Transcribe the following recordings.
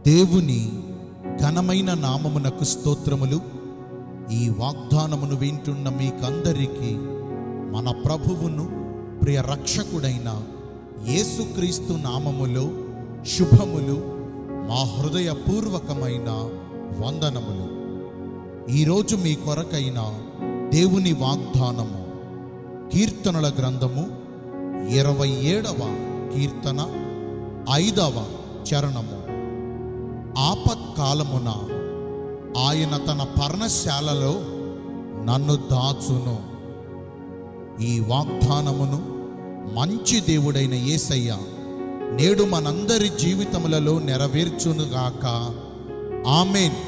దేవుని ఘనమైన నామమునకు స్తోత్రములు ఈ వాగ్దానమును వింటున్న మీకందరికీ మన ప్రభువును ప్రియ రక్షకుడైన యేసుక్రీస్తు నామములో శుభములు మా హృదయపూర్వకమైన వందనములు ఈరోజు మీ కొరకైన దేవుని వాగ్దానము కీర్తనల గ్రంథము ఇరవై ఏడవ కీర్తన ఐదవ చరణము ఆపత్కాలమున ఆయన తన పర్ణశాలలో నన్ను దాచును ఈ వాగ్దానమును మంచి దేవుడైన యేసయ్య నేడు మనందరి జీవితములలో నెరవేర్చునుగాక ఆమెన్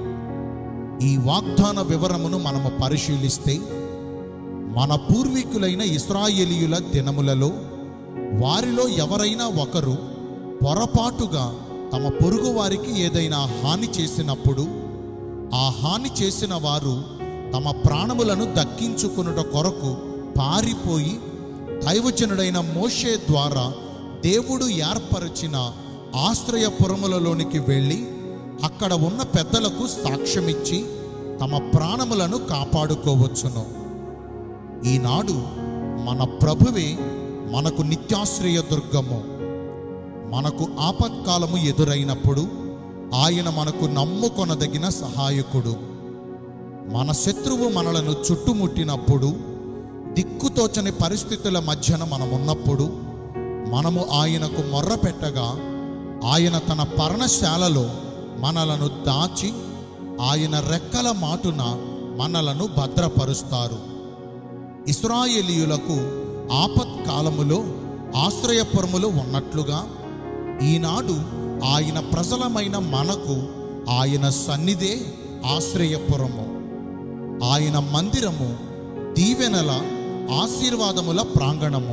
ఈ వాగ్దాన వివరమును మనము పరిశీలిస్తే మన పూర్వీకులైన ఇస్రాయేలీయుల దినములలో వారిలో ఎవరైనా ఒకరు పొరపాటుగా తమ పొరుగు వారికి ఏదైనా హాని చేసినప్పుడు ఆ హాని చేసిన వారు తమ ప్రాణములను దక్కించుకునుట కొరకు పారిపోయి దైవజనుడైన మోషే ద్వారా దేవుడు ఏర్పరిచిన ఆశ్రయపురములలోనికి వెళ్ళి అక్కడ ఉన్న పెద్దలకు సాక్ష్యమిచ్చి తమ ప్రాణములను కాపాడుకోవచ్చును ఈనాడు మన ప్రభువే మనకు నిత్యాశ్రయ దుర్గము మనకు ఆపత్కాలము ఎదురైనప్పుడు ఆయన మనకు నమ్ముకొనదగిన సహాయకుడు మన శత్రువు మనలను చుట్టుముట్టినప్పుడు దిక్కుతోచని పరిస్థితుల మధ్యన మనమున్నప్పుడు మనము ఆయనకు మొర్ర పెట్టగా ఆయన తన పర్ణశాలలో మనలను దాచి ఆయన రెక్కల మాటున మనలను భద్రపరుస్తారు ఇస్రాయేలీయులకు ఆపత్కాలములో ఆశ్రయపురములు ఉన్నట్లుగా ఈనాడు ఆయన ప్రజలమైన మనకు ఆయన సన్నిధే ఆశ్రయపురము ఆయన మందిరము దీవెనల ఆశీర్వాదముల ప్రాంగణము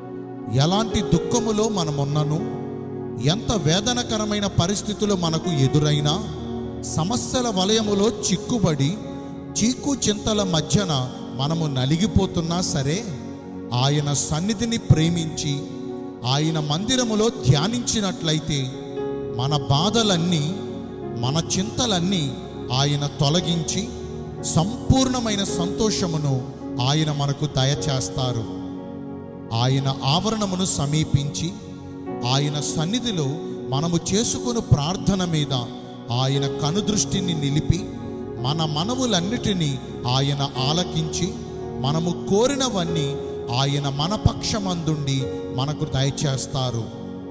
ఎలాంటి దుఃఖములో మనమున్నను ఎంత వేదనకరమైన పరిస్థితులు మనకు ఎదురైనా సమస్యల వలయములో చిక్కుబడి చీకు చింతల మధ్యన మనము నలిగిపోతున్నా సరే ఆయన సన్నిధిని ప్రేమించి ఆయన మందిరములో ధ్యానించినట్లయితే మన బాధలన్నీ మన చింతలన్నీ ఆయన తొలగించి సంపూర్ణమైన సంతోషమును ఆయన మనకు దయచేస్తారు ఆయన ఆవరణమును సమీపించి ఆయన సన్నిధిలో మనము చేసుకుని ప్రార్థన మీద ఆయన కనుదృష్టిని నిలిపి మన మనవులన్నిటినీ ఆయన ఆలకించి మనము కోరినవన్నీ ఆయన మన పక్షమందుండి మనకు దయచేస్తారు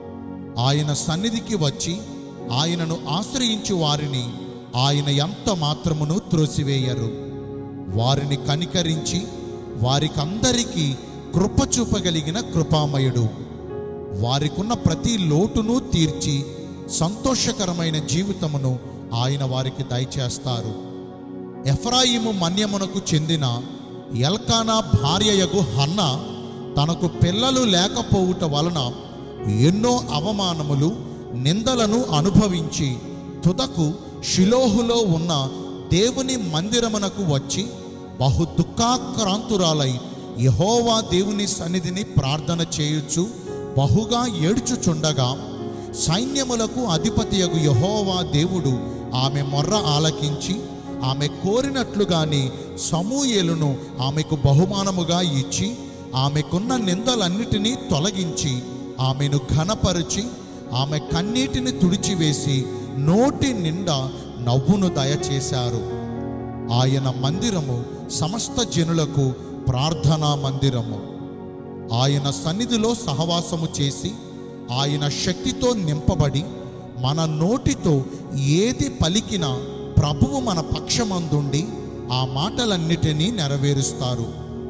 ఆయన సన్నిధికి వచ్చి ఆయనను ఆశ్రయించు వారిని ఆయన ఎంత మాత్రమును త్రోసివేయరు వారిని కనికరించి వారికందరికీ కృప చూపగలిగిన కృపామయుడు వారికున్న ప్రతి లోటును తీర్చి సంతోషకరమైన జీవితమును ఆయన వారికి దయచేస్తారు ఎఫ్రాయిము మన్యమునకు చెందిన ఎల్కానా భార్యయగు హన్న తనకు పిల్లలు లేకపోవుట వలన ఎన్నో అవమానములు నిందలను అనుభవించి తుదకు షిలోహులో ఉన్న దేవుని మందిరమునకు వచ్చి బహు దుఃఖాక్రాంతురాలై యహోవా దేవుని సన్నిధిని ప్రార్థన చేయుచు బహుగా ఏడ్చుచుండగా సైన్యములకు అధిపతియగు యహోవా దేవుడు ఆమె మొర్ర ఆలకించి ఆమె కోరినట్లుగానే సమూయేలును ఆమెకు బహుమానముగా ఇచ్చి ఆమెకున్న నిందలన్నిటినీ తొలగించి ఆమెను ఘనపరిచి ఆమె కన్నీటిని తుడిచివేసి నోటి నిండా నవ్వును దయచేశారు ఆయన మందిరము సమస్త జనులకు ప్రార్థనా మందిరము ఆయన సన్నిధిలో సహవాసము చేసి ఆయన శక్తితో నింపబడి మన నోటితో ఏది పలికినా ప్రభువు మన పక్షమందుండి ఆ మాటలన్నిటినీ నెరవేరుస్తారు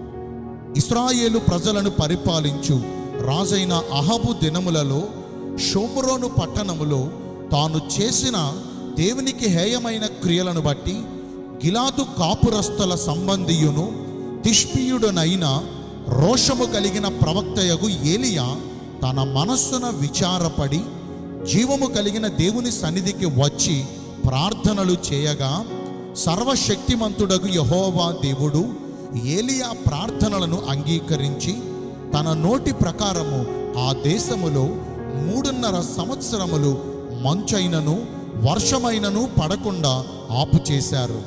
ఇస్రాయేలు ప్రజలను పరిపాలించు రాజైన అహబు దినములలో షోమ్రోను పట్టణములో తాను చేసిన దేవునికి హేయమైన క్రియలను బట్టి గిలాదు కాపురస్తుల సంబంధియును తిష్పీయుడనైన రోషము కలిగిన ప్రవక్తయగు ఏలియా తన మనస్సున విచారపడి జీవము కలిగిన దేవుని సన్నిధికి వచ్చి ప్రార్థనలు చేయగా సర్వశక్తిమంతుడగు యహోవా దేవుడు ఏలియా ప్రార్థనలను అంగీకరించి తన నోటి ప్రకారము ఆ దేశములో మూడున్నర సంవత్సరములు మంచైనను వర్షమైనను పడకుండా ఆపు చేశారు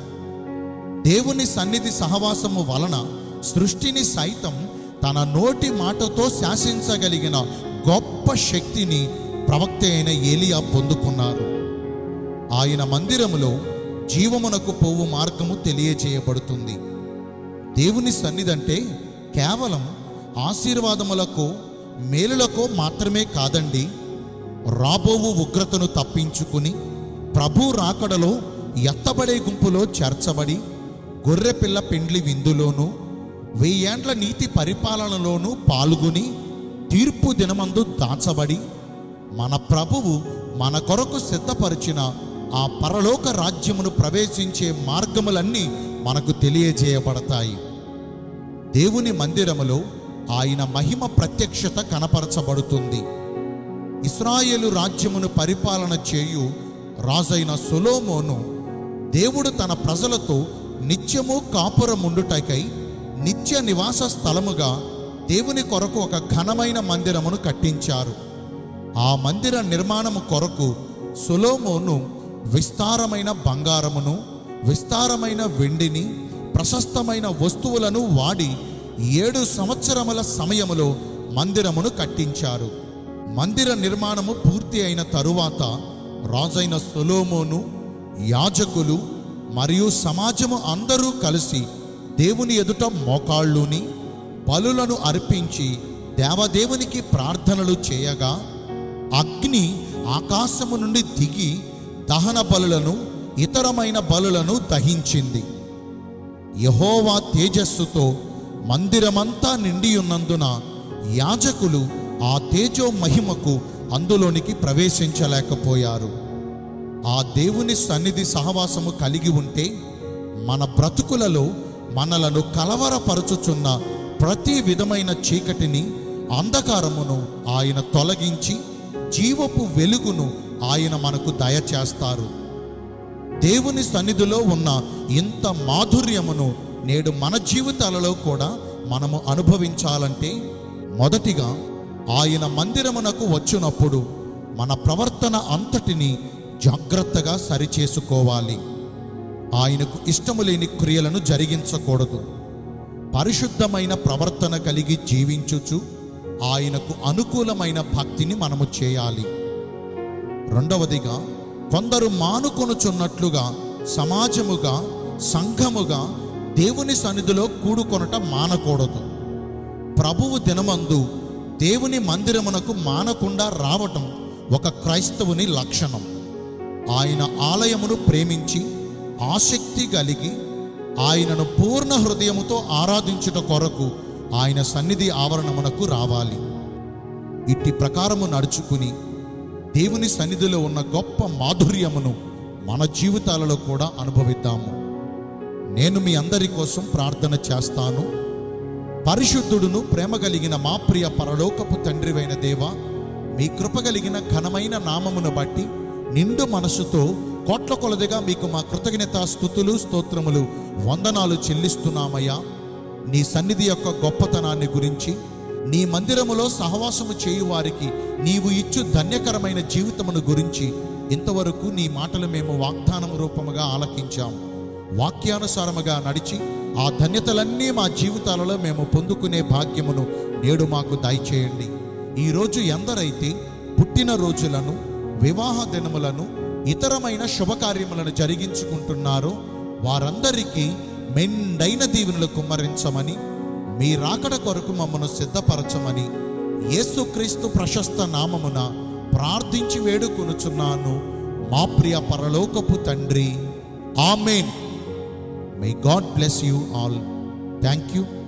దేవుని సన్నిధి సహవాసము వలన సృష్టిని సైతం తన నోటి మాటతో శాసించగలిగిన గొప్ప శక్తిని ప్రవక్త అయిన ఏలియా పొందుకున్నారు ఆయన మందిరములో జీవమునకు పోవు మార్గము తెలియజేయబడుతుంది దేవుని సన్నిధి అంటే కేవలం ఆశీర్వాదములకు మేలులకు మాత్రమే కాదండి రాబోవు ఉగ్రతను తప్పించుకుని ప్రభు రాకడలో ఎత్తబడే గుంపులో చేర్చబడి గొర్రెపిల్ల పెండ్లి విందులోను వెయ్యేండ్ల నీతి పరిపాలనలోనూ పాల్గొని తీర్పు దినమందు దాచబడి మన ప్రభువు మన కొరకు సిద్ధపరిచిన ఆ పరలోక రాజ్యమును ప్రవేశించే మార్గములన్నీ మనకు తెలియజేయబడతాయి దేవుని మందిరములో ఆయన మహిమ ప్రత్యక్షత కనపరచబడుతుంది ఇస్రాయేలు రాజ్యమును పరిపాలన చేయు రాజైన సొలోమోను దేవుడు తన ప్రజలతో నిత్యము కాపురముండుటకై నిత్య నివాస స్థలముగా దేవుని కొరకు ఒక ఘనమైన మందిరమును కట్టించారు ఆ మందిర నిర్మాణము కొరకు సొలోమోను విస్తారమైన బంగారమును విస్తారమైన వెండిని ప్రశస్తమైన వస్తువులను వాడి ఏడు సంవత్సరముల సమయములో మందిరమును కట్టించారు మందిర నిర్మాణము పూర్తి అయిన తరువాత రాజైన సొలోమోను యాజకులు మరియు సమాజము అందరూ కలిసి దేవుని ఎదుట మోకాళ్ళుని బలులను అర్పించి దేవదేవునికి ప్రార్థనలు చేయగా అగ్ని ఆకాశము నుండి దిగి దహన బలులను ఇతరమైన బలులను దహించింది యహోవా తేజస్సుతో మందిరమంతా నిండి ఉన్నందున యాజకులు ఆ తేజో మహిమకు అందులోనికి ప్రవేశించలేకపోయారు ఆ దేవుని సన్నిధి సహవాసము కలిగి ఉంటే మన బ్రతుకులలో మనలను కలవరపరుచుచున్న ప్రతి విధమైన చీకటిని అంధకారమును ఆయన తొలగించి జీవపు వెలుగును ఆయన మనకు దయచేస్తారు దేవుని సన్నిధిలో ఉన్న ఇంత మాధుర్యమును నేడు మన జీవితాలలో కూడా మనము అనుభవించాలంటే మొదటిగా ఆయన మందిరమునకు వచ్చినప్పుడు మన ప్రవర్తన అంతటిని జాగ్రత్తగా సరిచేసుకోవాలి ఆయనకు ఇష్టము లేని క్రియలను జరిగించకూడదు పరిశుద్ధమైన ప్రవర్తన కలిగి జీవించుచు ఆయనకు అనుకూలమైన భక్తిని మనము చేయాలి రెండవదిగా కొందరు మానుకొనుచున్నట్లుగా సమాజముగా సంఘముగా దేవుని సన్నిధిలో కూడుకొనట మానకూడదు ప్రభువు దినమందు దేవుని మందిరమునకు మానకుండా రావటం ఒక క్రైస్తవుని లక్షణం ఆయన ఆలయమును ప్రేమించి ఆసక్తి కలిగి ఆయనను పూర్ణ హృదయముతో ఆరాధించుట కొరకు ఆయన సన్నిధి ఆవరణమునకు రావాలి ఇట్టి ప్రకారము నడుచుకుని దేవుని సన్నిధిలో ఉన్న గొప్ప మాధుర్యమును మన జీవితాలలో కూడా అనుభవిద్దాము నేను మీ అందరి కోసం ప్రార్థన చేస్తాను పరిశుద్ధుడును ప్రేమ కలిగిన మా ప్రియ పరలోకపు తండ్రివైన దేవ మీ కృప కలిగిన ఘనమైన నామమును బట్టి నిండు మనసుతో కోట్ల కొలదిగా మీకు మా కృతజ్ఞత స్థుతులు స్తోత్రములు వందనాలు చెల్లిస్తున్నామయ్యా నీ సన్నిధి యొక్క గొప్పతనాన్ని గురించి నీ మందిరములో సహవాసము చేయు వారికి నీవు ఇచ్చు ధన్యకరమైన జీవితమును గురించి ఇంతవరకు నీ మాటలు మేము వాగ్దానం రూపముగా ఆలకించాము వాక్యానుసారముగా నడిచి ఆ ధన్యతలన్నీ మా జీవితాలలో మేము పొందుకునే భాగ్యమును నేడు మాకు దయచేయండి ఈరోజు ఎందరైతే పుట్టిన రోజులను వివాహ దినములను ఇతరమైన శుభకార్యములను జరిగించుకుంటున్నారో వారందరికీ మెండైన దీవెనలు కుమ్మరించమని మీ రాకడ కొరకు మమ్మను సిద్ధపరచమని యేసుక్రీస్తు ప్రశస్త నామమున ప్రార్థించి వేడుకొనుచున్నాను మా ప్రియ పరలోకపు తండ్రి amen may God bless you all thank you